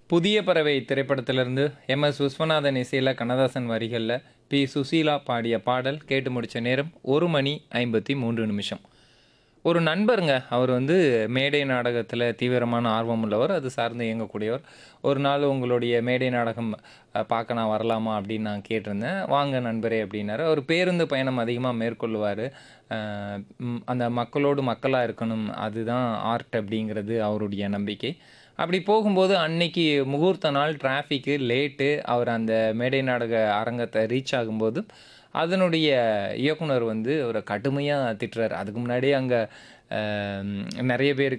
புதிய பறவை திரைப்படத்திலிருந்து எம் எஸ் விஸ்வநாதன் இசையில் கண்ணதாசன் வரிகளில் பி சுசீலா பாடிய பாடல் கேட்டு முடித்த நேரம் ஒரு மணி ஐம்பத்தி மூன்று நிமிஷம் ஒரு நண்பருங்க அவர் வந்து மேடை நாடகத்தில் தீவிரமான ஆர்வம் உள்ளவர் அது சார்ந்து இயங்கக்கூடியவர் ஒரு நாள் உங்களுடைய மேடை நாடகம் அஹ், பார்க்க நான் வரலாமா அப்படின்னு நான் கேட்டிருந்தேன் வாங்க நண்பரே அப்படின்னாரு அவர் பேருந்து பயணம் அதிகமாக மேற்கொள்வார் அந்த மக்களோடு மக்களாக இருக்கணும் அதுதான் ஆர்ட் அப்படிங்கிறது அவருடைய நம்பிக்கை அப்படி போகும்போது அன்னைக்கு முகூர்த்த நாள் டிராஃபிக்கு லேட்டு அவர் அந்த மேடை நாடக அரங்கத்தை ரீச் ஆகும்போது அதனுடைய இயக்குனர் வந்து அவரை கடுமையாக திட்டுறாரு அதுக்கு முன்னாடியே அங்கே நிறைய பேருக்கு